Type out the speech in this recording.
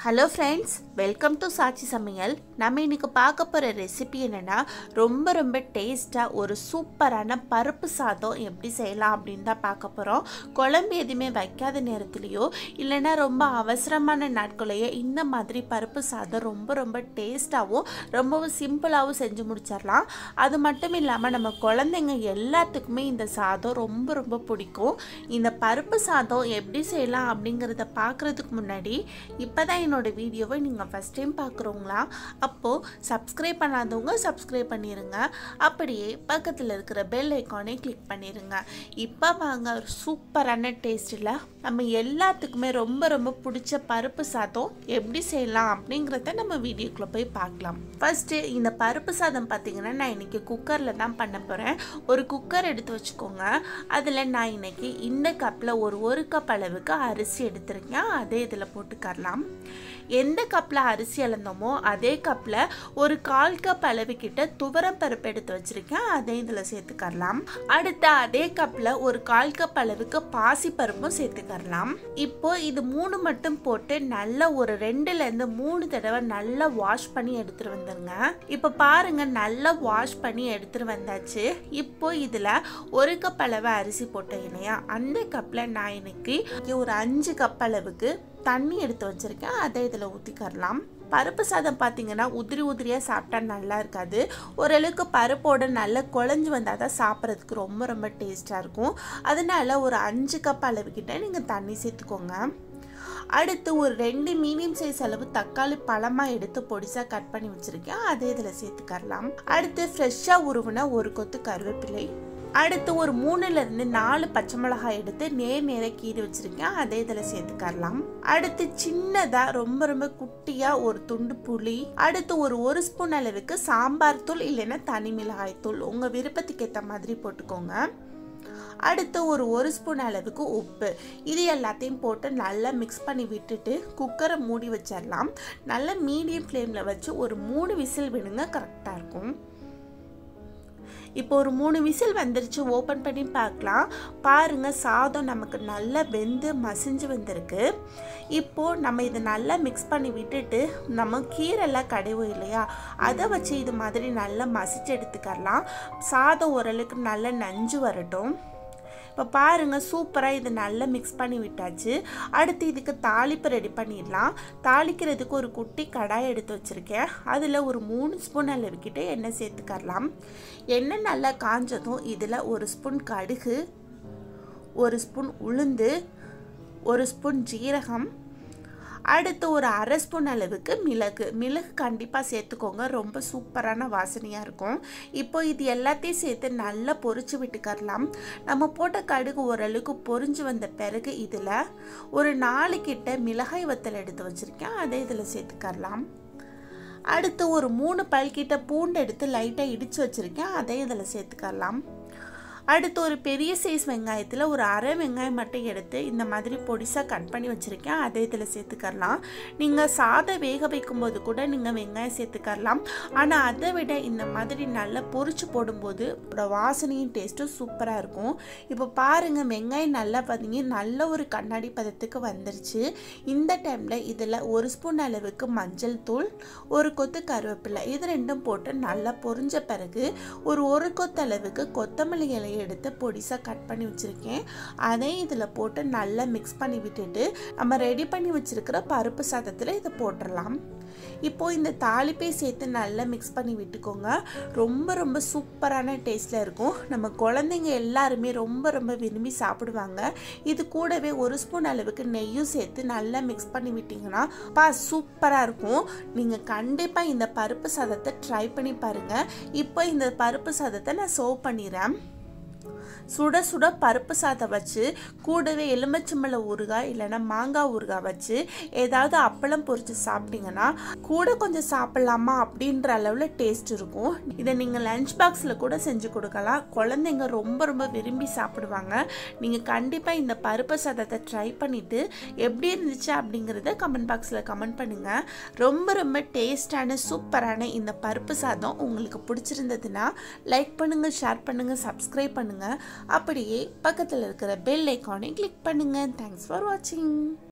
hello friends welcome to சாட்சி சமையல் நம்ம இன்னைக்கு பார்க்க போகிற ரெசிபி என்னென்னா ரொம்ப ரொம்ப டேஸ்ட்டாக ஒரு சூப்பரான பருப்பு சாதம் எப்படி செய்யலாம் அப்படின்னு தான் பார்க்க போகிறோம் குழம்பு எதுவுமே வைக்காத நேரத்துலையோ இல்லைன்னா ரொம்ப அவசரமான நாட்களையோ இந்த மாதிரி பருப்பு சாதம் ரொம்ப ரொம்ப டேஸ்ட்டாகவும் ரொம்பவும் சிம்பிளாகவும் செஞ்சு முடிச்சிடலாம் அது மட்டும் இல்லாமல் நம்ம குழந்தைங்க எல்லாத்துக்குமே இந்த சாதம் ரொம்ப ரொம்ப பிடிக்கும் இந்த பருப்பு சாதம் எப்படி செய்யலாம் அப்படிங்கிறத பார்க்குறதுக்கு முன்னாடி இப்போ தான் என்னோட வீடியோவை நீங்கள் ஃபஸ்ட் டைம் பார்க்குறவங்களா அப்போது சப்ஸ்கிரைப் பண்ணாதவங்க சப்ஸ்கிரைப் பண்ணிடுங்க அப்படியே பக்கத்தில் இருக்கிற பெல் ஐக்கானே கிளிக் பண்ணிடுங்க இப்போ வாங்க ஒரு சூப்பரான டேஸ்ட்டில் நம்ம எல்லாத்துக்குமே ரொம்ப ரொம்ப பிடிச்ச பருப்பு சாதம் எப்படி செய்யலாம் அப்படிங்கிறத நம்ம வீடியோக்குள்ளே போய் பார்க்கலாம் ஃபஸ்ட்டு இந்த பருப்பு சாதம் பார்த்தீங்கன்னா நான் இன்றைக்கி குக்கரில் தான் பண்ண போகிறேன் ஒரு குக்கர் எடுத்து வச்சுக்கோங்க அதில் நான் இன்னைக்கு இந்த கப்பில் ஒரு ஒரு கப் அளவுக்கு அரிசி எடுத்திருக்கேன் அதே இதில் போட்டுக்கரலாம் எந்த கப்பில் அரிசி அளந்தோமோ அதே கப்பில் ஒரு கால் கப் அளவுக்கிட்ட துவரம் பருப்பு எடுத்து வச்சுருக்கேன் அதே இதில் சேர்த்துக்கரலாம் அடுத்து அதே கப்பில் ஒரு கால் கப் அளவுக்கு பாசி பருப்பும் சேர்த்துக்கரலாம் இப்போ இது மூணு மட்டும் போட்டு நல்லா ஒரு ரெண்டுலேருந்து மூணு தடவை நல்லா வாஷ் பண்ணி எடுத்துகிட்டு வந்துருங்க இப்போ பாருங்க நல்லா வாஷ் பண்ணி எடுத்துகிட்டு வந்தாச்சு இப்போ இதில் ஒரு கப் அளவு அரிசி போட்டேன் இல்லையா அந்த கப்பில் நான் இன்னைக்கு ஒரு அஞ்சு கப் அளவுக்கு தண்ணி எடுத்து வச்சுருக்கேன் அதை இதில் ஊற்றிக்கரலாம் பருப்பு சாதம் பார்த்தீங்கன்னா உதிரி உதிரியாக சாப்பிட்டா நல்லா இருக்காது ஓரளவுக்கு பருப்போட நல்லா குழஞ்சி வந்தால் தான் சாப்பிட்றதுக்கு ரொம்ப ரொம்ப டேஸ்ட்டாக இருக்கும் அதனால ஒரு அஞ்சு கப் அளவுக்கிட்ட நீங்கள் தண்ணி சேர்த்துக்கோங்க அடுத்து ஒரு ரெண்டு மீடியம் சைஸ் அளவு தக்காளி பழமாக எடுத்து பொடிசாக கட் பண்ணி வச்சுருக்கேன் அதே இதில் சேர்த்துக்கரலாம் அடுத்து ஃப்ரெஷ்ஷாக உருவின ஒரு கொத்து கருவேப்பிலை அடுத்து ஒரு மூணுலேருந்து நாலு பச்சை மிளகாய் எடுத்து நேர் நேர கீறி வச்சுருக்கேன் அதே இதில் சேர்த்துக்கரலாம் அடுத்து சின்னதாக ரொம்ப ரொம்ப குட்டியாக ஒரு துண்டு புளி அடுத்து ஒரு ஒரு ஸ்பூன் அளவுக்கு சாம்பார் தூள் இல்லைன்னா தனி மிளகாய் தூள் உங்கள் விருப்பத்துக்கு ஏற்ற மாதிரி போட்டுக்கோங்க அடுத்து ஒரு ஒரு ஸ்பூன் அளவுக்கு உப்பு இது எல்லாத்தையும் போட்டு நல்லா மிக்ஸ் பண்ணி விட்டுட்டு குக்கரை மூடி வச்சிடலாம் நல்லா மீடியம் ஃப்ளேமில் வச்சு ஒரு மூணு விசில் விடுங்க கரெக்டாக இருக்கும் இப்போ ஒரு மூணு விசில் வந்துருச்சு ஓப்பன் பண்ணி பார்க்கலாம் பாருங்கள் சாதம் நமக்கு நல்லா வெந்து மசிஞ்சு வந்திருக்கு இப்போது நம்ம இதை நல்லா மிக்ஸ் பண்ணி விட்டுட்டு நம்ம கீரைலாம் கடைவோம் இல்லையா அதை வச்சு இது மாதிரி நல்லா மசிச்சு எடுத்துக்கரலாம் சாதம் ஓரளவுக்கு நல்லா நஞ்சு வரட்டும் இப்போ பாருங்கள் சூப்பராக இது நல்லா மிக்ஸ் பண்ணி விட்டாச்சு அடுத்து இதுக்கு தாளிப்பு ரெடி பண்ணிடலாம் தாளிக்கிறதுக்கு ஒரு குட்டி கடாய் எடுத்து வச்சுருக்கேன் அதில் ஒரு மூணு ஸ்பூன் அளவுக்கிட்ட எண்ணெய் சேர்த்துக்கரலாம் எண்ணெய் நல்லா காஞ்சதும் இதில் ஒரு ஸ்பூன் கடுகு ஒரு ஸ்பூன் உளுந்து ஒரு ஸ்பூன் ஜீரகம் அடுத்து ஒரு அரை ஸ்பூன் அளவுக்கு மிளகு மிளகு கண்டிப்பாக சேர்த்துக்கோங்க ரொம்ப சூப்பரான வாசனையாக இருக்கும் இப்போ இது எல்லாத்தையும் சேர்த்து நல்லா பொரிச்சு விட்டுக்கரலாம் நம்ம போட்ட கடுகு ஓரளவுக்கு பொரிஞ்சு வந்த பிறகு இதில் ஒரு நாலு கிட்ட மிளகாய் வத்தல் எடுத்து வச்சுருக்கேன் அதை இதில் சேர்த்துக்கரலாம் அடுத்து ஒரு மூணு பல்கிட்ட பூண்டு எடுத்து லைட்டாக இடித்து வச்சுருக்கேன் அதை இதில் சேர்த்துக்கரலாம் அடுத்து ஒரு பெரிய சைஸ் வெங்காயத்தில் ஒரு அரை வெங்காயம் மட்டும் எடுத்து இந்த மாதிரி பொடிசாக கட் பண்ணி வச்சுருக்கேன் அதை இதில் சேர்த்துக்கரலாம் நீங்கள் சாதம் வேக வைக்கும்போது கூட நீங்கள் வெங்காயம் சேர்த்துக்கரலாம் ஆனால் அதை விட இந்த மாதிரி நல்லா பொரிச்சு போடும்போது அதோட வாசனையும் டேஸ்ட்டும் சூப்பராக இருக்கும் இப்போ பாருங்கள் வெங்காயம் நல்லா பார்த்தீங்க நல்ல ஒரு கண்ணாடி பதத்துக்கு வந்துருச்சு இந்த டைமில் இதில் ஒரு ஸ்பூன் அளவுக்கு மஞ்சள் தூள் ஒரு கொத்து கருவேப்பிலை இது ரெண்டும் போட்டு நல்லா பொரிஞ்ச பிறகு ஒரு ஒரு கொத்து அளவுக்கு கொத்தமல்லி இலையை எடுத்து பொடிசாக கட் பண்ணி வச்சுருக்கேன் அதையும் இதில் போட்டு நல்லா மிக்ஸ் பண்ணி விட்டுட்டு நம்ம ரெடி பண்ணி வச்சுருக்கிற பருப்பு சாதத்தில் இதை போட்டுடலாம் இப்போது இந்த தாளிப்பை சேர்த்து நல்லா மிக்ஸ் பண்ணி விட்டுக்கோங்க ரொம்ப ரொம்ப சூப்பரான டேஸ்ட்டில் இருக்கும் நம்ம குழந்தைங்க எல்லாருமே ரொம்ப ரொம்ப விரும்பி சாப்பிடுவாங்க இது கூடவே ஒரு ஸ்பூன் அளவுக்கு நெய்யும் சேர்த்து நல்லா மிக்ஸ் பண்ணி விட்டிங்கன்னா பா சூப்பராக இருக்கும் நீங்கள் கண்டிப்பாக இந்த பருப்பு சாதத்தை ட்ரை பண்ணி பாருங்கள் இப்போ இந்த பருப்பு சாதத்தை நான் சர்வ் பண்ணிடுறேன் சுட சுட பருப்பு சாதம் வச்சு கூடவே எலுமிச்சம்பழ ஊறுகாய் இல்லைன்னா மாங்காய் ஊறுகாய் வச்சு ஏதாவது அப்பளம் பொரித்து சாப்பிட்டீங்கன்னா கூட கொஞ்சம் சாப்பிட்லாமா அப்படின்ற அளவில் டேஸ்ட் இருக்கும் இதை நீங்கள் லஞ்ச் பாக்ஸில் கூட செஞ்சு கொடுக்கலாம் குழந்தைங்க ரொம்ப ரொம்ப விரும்பி சாப்பிடுவாங்க நீங்கள் கண்டிப்பாக இந்த பருப்பு சாதத்தை ட்ரை பண்ணிவிட்டு எப்படி இருந்துச்சு அப்படிங்கிறத கமெண்ட் பாக்ஸில் கமெண்ட் பண்ணுங்கள் ரொம்ப ரொம்ப டேஸ்டான சூப்பரான இந்த பருப்பு சாதம் உங்களுக்கு பிடிச்சிருந்ததுன்னா லைக் பண்ணுங்கள் ஷேர் பண்ணுங்கள் சப்ஸ்கிரைப் பண்ணுங்கள் அப்படியே பக்கத்தில் இருக்கிற பெல் ஐக்கானை கிளிக் பண்ணுங்கள் தேங்க்ஸ் ஃபார் வாட்சிங்